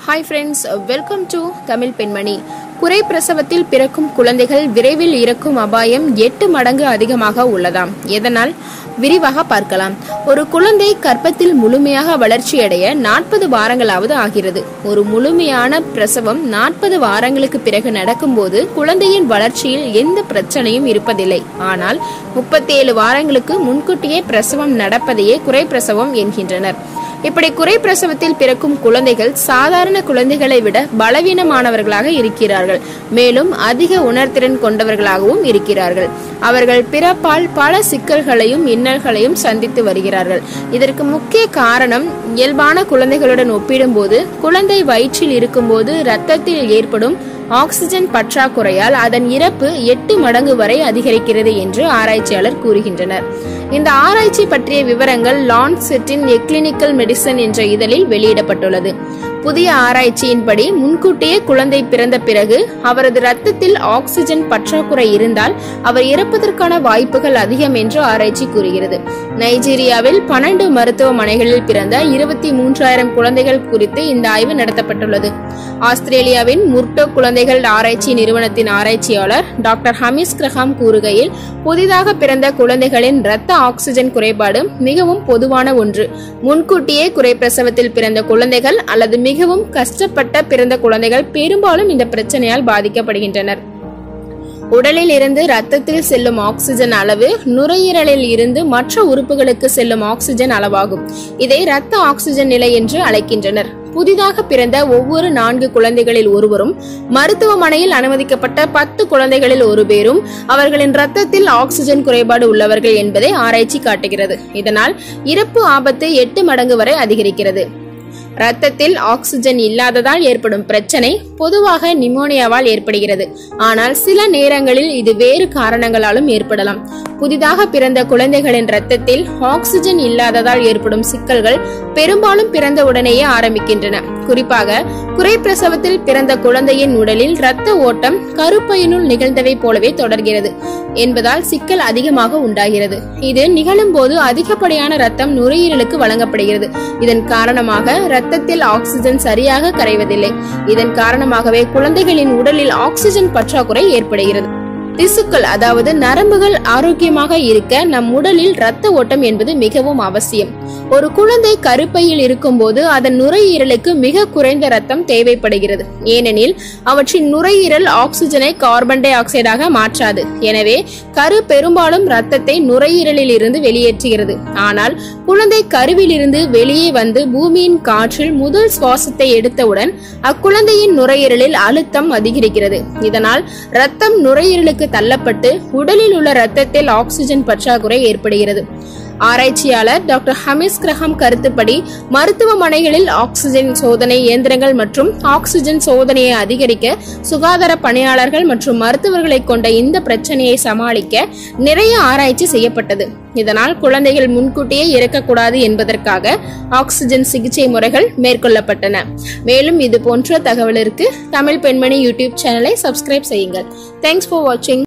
hi friends welcome to Tamil பெண்மணி குறை பிரசவத்தில் பிறக்கும் குழந்தைகள் விரைவில் இறக்கும் அபாயம் எட்டு மடங்கு அதிகமாக உள்ளதாம் எதனால் விரிவாக பார்க்கலாம் ஒரு குழந்தை கர்ப்பத்தில் முழுமையாக வளர்ச்சியடைய நாற்பது வாரங்களாவது ஆகிறது ஒரு முழுமையான பிரசவம் நாற்பது வாரங்களுக்கு பிறகு நடக்கும்போது குழந்தையின் வளர்ச்சியில் எந்த பிரச்சனையும் இருப்பதில்லை ஆனால் முப்பத்தேழு வாரங்களுக்கு முன்கூட்டியே பிரசவம் நடப்பதையே குறை பிரசவம் என்கின்றனர் இப்படி குறை பிரசவத்தில் பிறக்கும் குழந்தைகள் சாதாரண குழந்தைகளை விட பலவீனமானவர்களாக இருக்கிறார்கள் மேலும் அதிக உணர்திறன் கொண்டவர்களாகவும் இருக்கிறார்கள் அவர்கள் பிறப்பால் பல சிக்கல்களையும் இன்னல்களையும் சந்தித்து வருகிறார்கள் இதற்கு முக்கிய காரணம் இயல்பான குழந்தைகளுடன் ஒப்பிடும்போது குழந்தை வயிற்றில் இருக்கும்போது இரத்தத்தில் ஏற்படும் ஆக்சிஜன் பற்றாக்குறையால் அதன் இறப்பு எட்டு மடங்கு வரை அதிகரிக்கிறது என்று ஆராய்ச்சியாளர் கூறுகின்றனர் இந்த ஆராய்ச்சி பற்றிய விவரங்கள் லான்செட்டின் எக்ளினிக்கல் மெடிசன் என்ற இதழில் வெளியிடப்பட்டுள்ளது புதிய ஆராய்ச்சியின்படி முன்கூட்டியே குழந்தை பிறந்த பிறகு அவரது ரத்தத்தில் ஆக்சிஜன் பற்றாக்குறை இருந்தால் அவர் இறப்பதற்கான வாய்ப்புகள் அதிகம் என்று ஆராய்ச்சி கூறுகிறது நைஜீரியாவில் பன்னெண்டு மருத்துவமனைகளில் பிறந்த இருபத்தி மூன்றாயிரம் குழந்தைகள் குறித்து இந்த ஆய்வு நடத்தப்பட்டுள்ளது ஆஸ்திரேலியாவின் முர்டோ குழந்தைகள் ஆராய்ச்சி நிறுவனத்தின் ஆராய்ச்சியாளர் டாக்டர் ஹமிஸ் கிரஹாம் கூறுகையில் புதிதாக பிறந்த குழந்தைகளின் இரத்த ஆக்சிஜன் குறைபாடு மிகவும் பொதுவான ஒன்று முன்கூட்டியே குறைப்பிரசவத்தில் பிறந்த குழந்தைகள் அல்லது மிகவும் கஷ்டப்பட்ட பிறந்த குழந்தைகள் பெரும்பாலும் இந்த பிரச்சனையால் பாதிக்கப்படுகின்றனர் உடலில் இருந்து ரத்தத்தில் செல்லும் ஆக்சிஜன் அளவு நுரையீரலில் இருந்து மற்ற உறுப்புகளுக்கு செல்லும் ஆக்சிஜன் அளவாகும் இதை இரத்த ஆக்சிஜன் நிலை என்று அழைக்கின்றனர் புதிதாக பிறந்த ஒவ்வொரு நான்கு குழந்தைகளில் ஒருவரும் மருத்துவமனையில் அனுமதிக்கப்பட்ட பத்து குழந்தைகளில் ஒரு பேரும் அவர்களின் ரத்தத்தில் ஆக்சிஜன் குறைபாடு உள்ளவர்கள் என்பதை ஆராய்ச்சி காட்டுகிறது இதனால் இறப்பு ஆபத்து எட்டு மடங்கு வரை அதிகரிக்கிறது ரத்தத்தில் ஆக்சிஜன் இல்லாததால் ஏற்படும் பிரச்சனை பொதுவாக நிமோனியாவால் ஏற்படுகிறது ஆனால் சில நேரங்களில் இது வேறு காரணங்களாலும் ஏற்படலாம் புதிதாக பிறந்த குழந்தைகளின் ரத்தத்தில் ஆக்சிஜன் இல்லாததால் ஏற்படும் சிக்கல்கள் பெரும்பாலும் பிறந்த உடனேயே ஆரம்பிக்கின்றன குறிப்பாக குறைப்பிரசவத்தில் பிறந்த குழந்தையின் உடலில் இரத்த ஓட்டம் கருப்பையினுள் நிகழ்ந்தவை போலவே தொடர்கிறது என்பதால் சிக்கல் அதிகமாக உண்டாகிறது இது நிகழும் போது அதிகப்படியான ரத்தம் நுரையீரலுக்கு வழங்கப்படுகிறது இதன் காரணமாக ரத்தத்தில் ஆக்சிஜன் சரியாக கரைவதில்லை இதன் காரணமாகவே குழந்தைகளின் உடலில் ஆக்சிஜன் பற்றாக்குறை ஏற்படுகிறது திசுக்கள் அதாவது நரம்புகள் ஆரோக்கியமாக இருக்க நம் உடலில் இரத்த ஓட்டம் என்பது மிகவும் அவசியம் ஒரு குழந்தை கருப்பையில் இருக்கும்போது அதன் நுரையீரலுக்கு மிக குறைந்த ரத்தம் தேவைப்படுகிறது ஏனெனில் அவற்றின் நுரையீரல் ஆக்சிஜனை கார்பன் டை ஆக்சைடாக மாற்றாது எனவே கரு பெரும்பாலும் ரத்தத்தை நுரையீரலில் இருந்து வெளியேற்றுகிறது ஆனால் குழந்தை கருவிலிருந்து வெளியே வந்து பூமியின் காற்றில் முதல் சுவாசத்தை எடுத்தவுடன் அக்குழந்தையின் நுரையீரலில் அழுத்தம் அதிகரிக்கிறது இதனால் ரத்தம் நுரையீரலுக்கு தள்ளப்பட்டு உடலில் உள்ள ரத்தத்தில் ஆக்சிஜன் பற்றாக்குறை ஏற்படுகிறது ஆராய்ச்சியாளர் டாக்டர் ஹமிஸ் கிரஹாம் கருத்துப்படி மருத்துவமனைகளில் ஆக்சிஜன் சோதனை இயந்திரங்கள் மற்றும் ஆக்சிஜன் சோதனையை அதிகரிக்க சுகாதார பணியாளர்கள் மற்றும் மருத்துவர்களை கொண்ட இந்த பிரச்சனையை சமாளிக்க நிறைய ஆராய்ச்சி செய்யப்பட்டது இதனால் குழந்தைகள் முன்கூட்டியே இறக்கக்கூடாது என்பதற்காக ஆக்சிஜன் சிகிச்சை முறைகள் மேற்கொள்ளப்பட்டன மேலும் இது போன்ற தகவலிற்கு தமிழ் பெண்மணி யூடியூப் சேனலை சப்ஸ்கிரைப் செய்யுங்கள் தேங்க்ஸ் ஃபார் வாட்சிங்